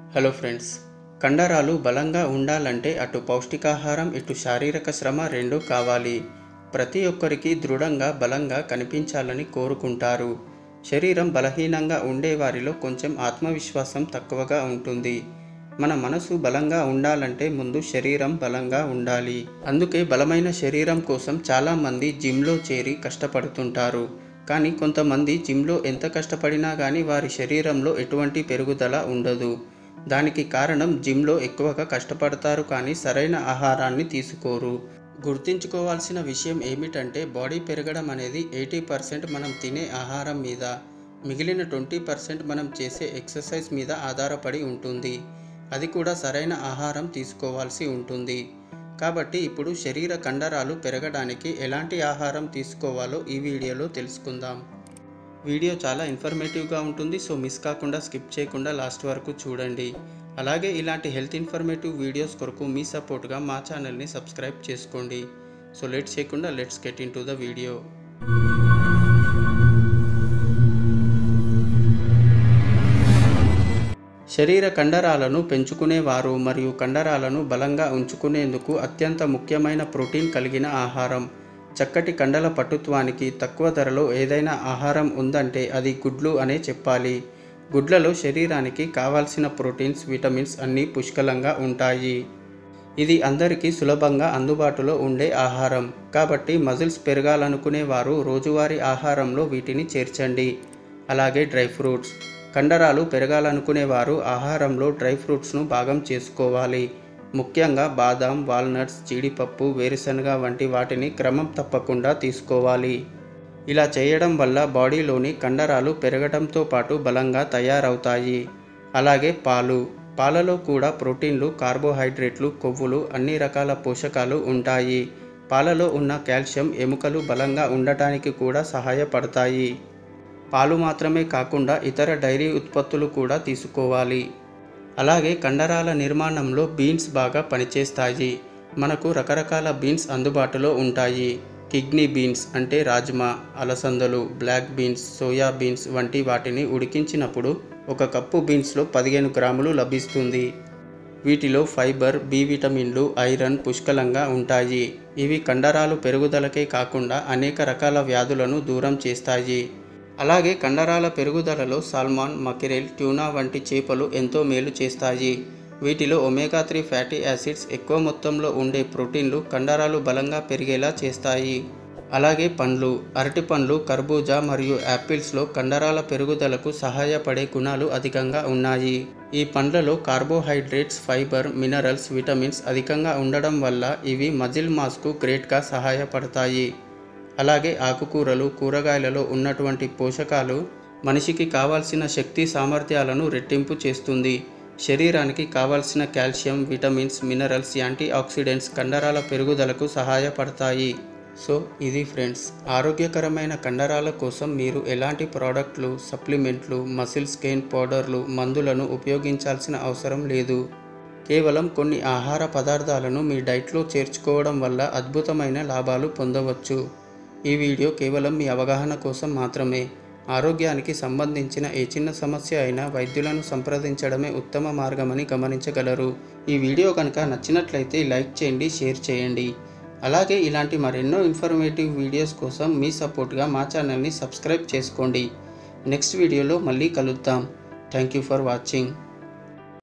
hello friends కండరాలు బలంగా ఉండాలంటే అటు పౌష్టికాహారం ఇటు శారీరక శ్రమ రెండూ కావాలి ప్రతి ఒక్కరికి దృఢంగా బలంగా కనిపించాలని కోరుకుంటారు శరీరం బలహీనంగా ఉండే వారిలో కొంచెం ఆత్మవిశ్వాసం తక్కువగా ఉంటుంది మన మనసు బలంగా ఉండాలంటే ముందు శరీరం బలంగా ఉండాలి అందుకే బలమైన శరీరం కోసం చాలామంది జిమ్లో చేరి కష్టపడుతుంటారు కానీ కొంతమంది జిమ్లో ఎంత కష్టపడినా కానీ వారి శరీరంలో ఎటువంటి పెరుగుదల ఉండదు దానికి కారణం జిమ్లో ఎక్కువగా కష్టపడతారు కానీ సరైన ఆహారాన్ని తీసుకోరు గుర్తుంచుకోవాల్సిన విషయం ఏమిటంటే బాడీ పెరగడం అనేది ఎయిటీ పర్సెంట్ మనం తినే ఆహారం మీద మిగిలిన ట్వంటీ పర్సెంట్ మనం చేసే ఎక్సర్సైజ్ మీద ఆధారపడి ఉంటుంది అది కూడా సరైన ఆహారం తీసుకోవాల్సి ఉంటుంది కాబట్టి ఇప్పుడు శరీర కండరాలు పెరగడానికి ఎలాంటి ఆహారం తీసుకోవాలో ఈ వీడియోలో తెలుసుకుందాం వీడియో చాలా ఇన్ఫర్మేటివ్గా ఉంటుంది సో మిస్ కాకుండా స్కిప్ చేయకుండా లాస్ట్ వరకు చూడండి అలాగే ఇలాంటి హెల్త్ ఇన్ఫర్మేటివ్ వీడియోస్ కొరకు మీ సపోర్ట్గా మా ఛానల్ని సబ్స్క్రైబ్ చేసుకోండి సో లేట్ చేయకుండా let's get into the video శరీర కండరాలను పెంచుకునేవారు మరియు కండరాలను బలంగా ఉంచుకునేందుకు అత్యంత ముఖ్యమైన ప్రోటీన్ కలిగిన ఆహారం చక్కటి కండల పటుత్వానికి తక్కువ ధరలో ఏదైనా ఆహారం ఉందంటే అది గుడ్లు అనే చెప్పాలి గుడ్లలో శరీరానికి కావాల్సిన ప్రోటీన్స్ విటమిన్స్ అన్నీ పుష్కలంగా ఉంటాయి ఇది అందరికీ సులభంగా అందుబాటులో ఉండే ఆహారం కాబట్టి మజిల్స్ పెరగాలనుకునే వారు రోజువారీ ఆహారంలో వీటిని చేర్చండి అలాగే డ్రై ఫ్రూట్స్ కండరాలు పెరగాలనుకునేవారు ఆహారంలో డ్రై ఫ్రూట్స్ను భాగం చేసుకోవాలి ముఖ్యంగా బాదాం వాల్నట్స్ జీడిపప్పు వేరుశనగ వంటి వాటిని క్రమం తప్పకుండా తీసుకోవాలి ఇలా చేయడం వల్ల బాడీలోని కండరాలు పెరగడంతో పాటు బలంగా తయారవుతాయి అలాగే పాలు పాలలో కూడా ప్రోటీన్లు కార్బోహైడ్రేట్లు కొవ్వులు అన్ని రకాల పోషకాలు ఉంటాయి పాలలో ఉన్న కాల్షియం ఎముకలు బలంగా ఉండటానికి కూడా సహాయపడతాయి పాలు మాత్రమే కాకుండా ఇతర డైరీ ఉత్పత్తులు కూడా తీసుకోవాలి అలాగే కండరాల నిర్మాణంలో బీన్స్ బాగా పనిచేస్తాయి మనకు రకరకాల బీన్స్ అందుబాటులో ఉంటాయి కిడ్నీ బీన్స్ అంటే రాజ్మా అలసందలు బ్లాక్ బీన్స్ సోయా బీన్స్ వంటి వాటిని ఉడికించినప్పుడు ఒక కప్పు బీన్స్లో పదిహేను గ్రాములు లభిస్తుంది వీటిలో ఫైబర్ బి విటమిన్లు ఐరన్ పుష్కలంగా ఉంటాయి ఇవి కండరాలు పెరుగుదలకే కాకుండా అనేక రకాల వ్యాధులను దూరం చేస్తాయి అలాగే కండరాల పెరుగుదలలో సాల్మాన్ మకిరెల్ ట్యూనా వంటి చేపలు ఎంతో మేలు చేస్తాయి వీటిలో ఒమేగా త్రీ ఫ్యాటీ యాసిడ్స్ ఎక్కువ మొత్తంలో ఉండే ప్రోటీన్లు కండరాలు బలంగా పెరిగేలా చేస్తాయి అలాగే పండ్లు అరటి పండ్లు కర్బూజా మరియు యాపిల్స్లో కండరాల పెరుగుదలకు సహాయపడే గుణాలు అధికంగా ఉన్నాయి ఈ పండ్లలో కార్బోహైడ్రేట్స్ ఫైబర్ మినరల్స్ విటమిన్స్ అధికంగా ఉండడం వల్ల ఇవి మజిల్ మాస్కు గ్రేట్గా సహాయపడతాయి అలాగే ఆకుకూరలు కూరగాయలలో ఉన్నటువంటి పోషకాలు మనిషికి కావాల్సిన శక్తి సామర్థ్యాలను రెట్టింపు చేస్తుంది శరీరానికి కావాల్సిన calcium vitamins minerals antioxidants కండరాల పెరుగుదలకు సహాయపడతాయి సో ఇది ఫ్రెండ్స్ ఆరోగ్యకరమైన కండరాల కోసం మీరు ఎలాంటి ప్రోడక్ట్లు సప్లిమెంట్లు మసిల్స్ గెయిన్ పౌడర్లు మందులను ఉపయోగించాల్సిన అవసరం లేదు కేవలం కొన్ని ఆహార పదార్థాలను మీ డైట్లో చేర్చుకోవడం వల్ల అద్భుతమైన లాభాలు పొందవచ్చు ఈ వీడియో కేవలం మీ అవగాహన కోసం మాత్రమే ఆరోగ్యానికి సంబంధించిన ఏ చిన్న సమస్య అయినా వైద్యులను సంప్రదించడమే ఉత్తమ మార్గమని గమనించగలరు ఈ వీడియో కనుక నచ్చినట్లయితే లైక్ చేయండి షేర్ చేయండి అలాగే ఇలాంటి మరెన్నో ఇన్ఫర్మేటివ్ వీడియోస్ కోసం మీ సపోర్ట్గా మా ఛానల్ని సబ్స్క్రైబ్ చేసుకోండి నెక్స్ట్ వీడియోలో మళ్ళీ కలుద్దాం థ్యాంక్ యూ ఫర్ వాచింగ్